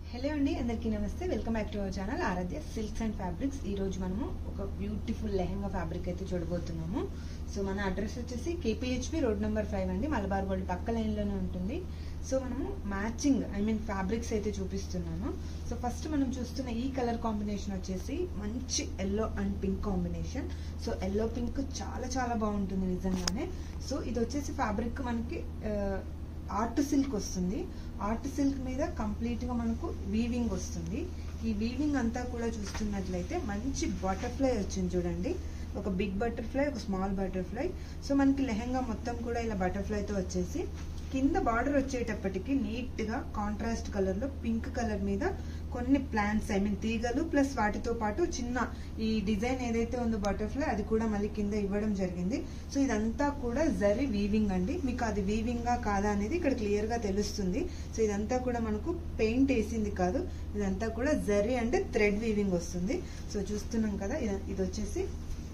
hello అండి అందరికీ నమస్తే welcome back to our channel Aradhya silks and fabrics ఈ రోజు మనము ఒక బ్యూటిఫుల్ లెహంగా ఫ్యాబ్రిక్ అయితే చూడబోతున్నాము సో మన అడ్రస్ వచ్చేసి కేపీహెచ్పి రోడ్ నెంబర్ ఫైవ్ అండి మలబార్ గోల్డ్ పక్క లైన్లోనే ఉంటుంది సో మనము మ్యాచింగ్ ఐ మీన్ ఫ్యాబ్రిక్స్ అయితే చూపిస్తున్నాను సో ఫస్ట్ మనం చూస్తున్న ఈ కలర్ కాంబినేషన్ వచ్చేసి మంచి yellow and pink combination so yellow pink చాలా చాలా బాగుంటుంది నిజంగానే సో ఇది వచ్చేసి ఫ్యాబ్రిక్ మనకి ఆ, ఆర్ట్ సిల్క్ వస్తుంది ఆర్ట్ సిల్క్ మీద కంప్లీట్ గా మనకు వీవింగ్ వస్తుంది ఈ వీవింగ్ అంతా కూడా చూస్తున్నట్లయితే మంచి బటర్ఫ్లై వచ్చింది చూడండి ఒక బిగ్ బటర్ఫ్లై ఒక స్మాల్ బటర్ఫ్లై సో మనకి లెహంగా మొత్తం కూడా ఇలా బటర్ఫ్లైతో వచ్చేసి కింద బార్డర్ వచ్చేటప్పటికి నీట్ గా కాంట్రాస్ట్ కలర్ లో పింక్ కలర్ మీద కొన్ని ప్లాంట్స్ ఐ మీన్ తీగలు ప్లస్ వాటితో పాటు చిన్న ఈ డిజైన్ ఏదైతే ఉందో బటర్ఫ్లై అది కూడా మళ్ళీ కింద ఇవ్వడం జరిగింది సో ఇదంతా కూడా జరి వీవింగ్ అండి మీకు అది వీవింగా కాదా అనేది ఇక్కడ క్లియర్ గా తెలుస్తుంది సో ఇదంతా కూడా మనకు పెయింట్ వేసింది కాదు ఇదంతా కూడా జరి అంటే థ్రెడ్ వీవింగ్ వస్తుంది సో చూస్తున్నాం కదా ఇది- ఇది వచ్చేసి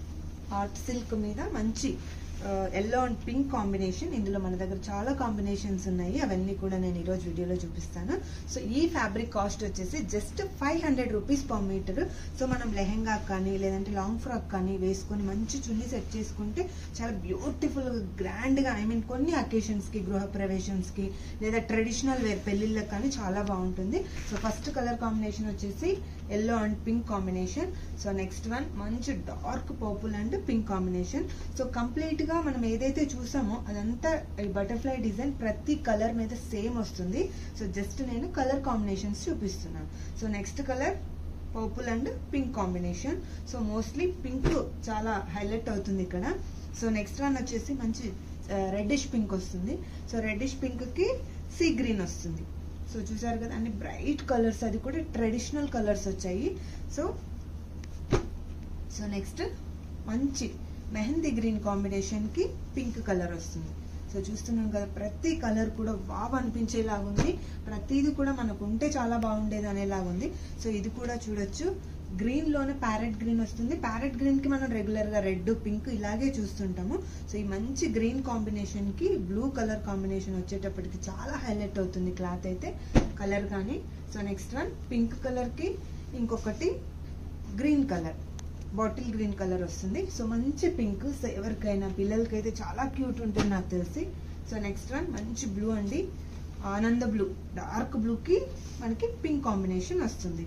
ఆర్ట్ సిల్క్ మీద మంచి ఎల్లో అండ్ పింక్ కాంబినేషన్ ఇందులో మన దగ్గర చాలా కాంబినేషన్స్ ఉన్నాయి అవన్నీ కూడా నేను ఈరోజు వీడియోలో చూపిస్తాను సో ఈ ఫ్యాబ్రిక్ కాస్ట్ వచ్చేసి just five hundred rupees per metre so మనం లెహెంగా కానీ లేదంటే లాంగ్ ఫ్రాక్ కానీ వేసుకొని మంచి చున్నీ సెట్ చేసుకుంటే చాలా బ్యూటిఫుల్ గ్రాండ్గా ఐ మీన్ కొన్ని అకేషన్స్కి గృహ ప్రవేశంస్కి లేదా ట్రెడిషనల్ వేర్ పెళ్ళిళ్ళకి కానీ చాలా బాగుంటుంది సో ఫస్ట్ కలర్ కాంబినేషన్ వచ్చేసి yellow and pink combination so next one మంచి dark purple and pink combination so complete గా మనం ఏదైతే చూసామో అదంతా ఈ బటర్ఫ్లై డిజైన్ ప్రతి కలర్ మీద సేమ్ వస్తుంది సో జస్ట్ నేను కలర్ కాంబినేషన్స్ చూపిస్తున్నాను so next colour purple and pink combination so mostly pink చాలా హైలైట్ అవుతుంది ఇక్కడ సో నెక్స్ట్ వన్ వచ్చేసి మంచి రెడ్డిష్ పింక్ వస్తుంది సో రెడ్డిష్ పింక్ కి సీ గ్రీన్ వస్తుంది సో చూసారు కదా అన్ని బ్రైట్ కలర్స్ అది కూడా ట్రెడిషనల్ కలర్స్ వచ్చాయి సో సో నెక్స్ట్ మంచి మెహందీ గ్రీన్ కాంబినేషన్ కి పింక్ కలర్ వస్తుంది సో చూస్తున్నాం కదా ప్రతి కలర్ కూడా వావ్ అనిపించేలాగా ఉంది ప్రతిది కూడా మనకు ఉంటే చాలా బాగుండేది అనేలాగా ఉంది సో ఇది కూడా చూడొచ్చు గ్రీన్ లోనే ప్యారెట్ గ్రీన్ వస్తుంది ప్యారెట్ గ్రీన్ కి మనం రెగ్యులర్ గా రెడ్ పింక్ ఇలాగే చూస్తుంటాము సో ఈ మంచి గ్రీన్ కాంబినేషన్ కి బ్లూ కలర్ కాంబినేషన్ వచ్చేటప్పటికి చాలా హైలైట్ అవుతుంది క్లాత్ అయితే కలర్ కానీ so next one pink colour కి ఇంకొకటి green colour bottle green colour వస్తుంది సో మంచి పింక్ సో ఎవరికైనా పిల్లలకైతే చాలా క్యూట్ ఉంటుంది నాకు తెలిసి సో నెక్స్ట్ వన్ మంచి బ్లూ అండి ఆనంద బ్లూ డార్క్ బ్లూకి మనకి పింక్ కాంబినేషన్ వస్తుంది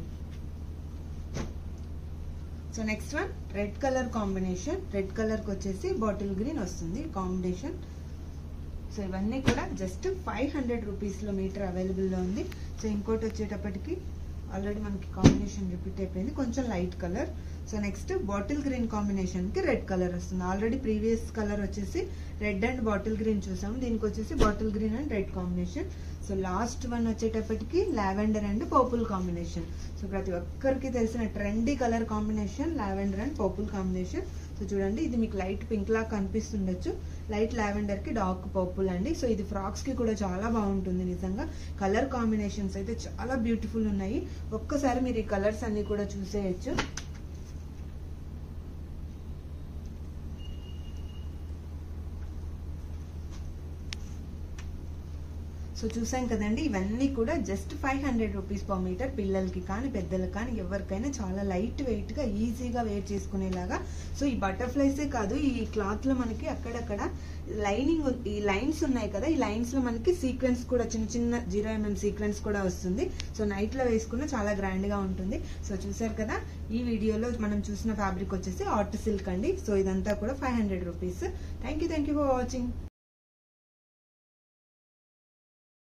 so next one red colour combination red కలర్కి వచ్చేసి బాటిల్ గ్రీన్ వస్తుంది కాంబినేషన్ సో ఇవన్నీ కూడా జస్ట్ ఫైవ్ హండ్రెడ్ రూపీస్లో మీటర్ అవైలబుల్లో ఉంది సో ఇంకోటి వచ్చేటప్పటికి ఆల్రెడీ మనకి కాంబినేషన్ రిపీట్ అయిపోయింది కొంచెం light colour so next bottle green combination కి రెడ్ కలర్ వస్తుంది ఆల్రెడీ ప్రీవియస్ కలర్ వచ్చేసి రెడ్ అండ్ బాటిల్ గ్రీన్ చూసాము దీనికి వచ్చేసి bottle green and red combination so last one వచ్చేటప్పటికి lavender and purple combination so ప్రతి ఒక్కరికి తెలిసిన trendy colour combination lavender and purple combination so చూడండి ఇది మీకు లైట్ పింక్ లా కనిపిస్తుండొచ్చు లైట్ లావెండర్ కి డార్క్ పర్పుల్ అండి సో ఇది ఫ్రాక్స్ కి కూడా చాలా బాగుంటుంది నిజంగా కలర్ కాంబినేషన్స్ అయితే చాలా బ్యూటిఫుల్ ఉన్నాయి ఒక్కసారి మీరు ఈ కలర్స్ అన్ని కూడా చూసేయచ్చు సో చూసాం కదండి ఇవన్నీ కూడా just five hundred rupees per metre పిల్లలకి కానీ పెద్దలకి కానీ ఎవరికైనా చాలా లైట్ వెయిట్ గా ఈజీగా వేర్ చేసుకునేలాగా సో ఈ బటర్ఫ్లైసే కాదు ఈ క్లాత్ లో మనకి అక్కడక్కడ లైనింగ్ ఈ లైన్స్ ఉన్నాయి కదా ఈ లైన్స్ లో మనకి సీక్వెన్స్ కూడా చిన్న చిన్న జీరో ఎంఎం సీక్వెన్స్ కూడా వస్తుంది సో నైట్ లో వేసుకున్న చాలా గ్రాండ్ గా ఉంటుంది సో చూసారు కదా ఈ వీడియోలో మనం చూసిన ఫ్యాబ్రిక్ వచ్చేసి ఆర్ట్ సిల్క్ అండి సో ఇదంతా కూడా five hundred rupees thank you thank you for watching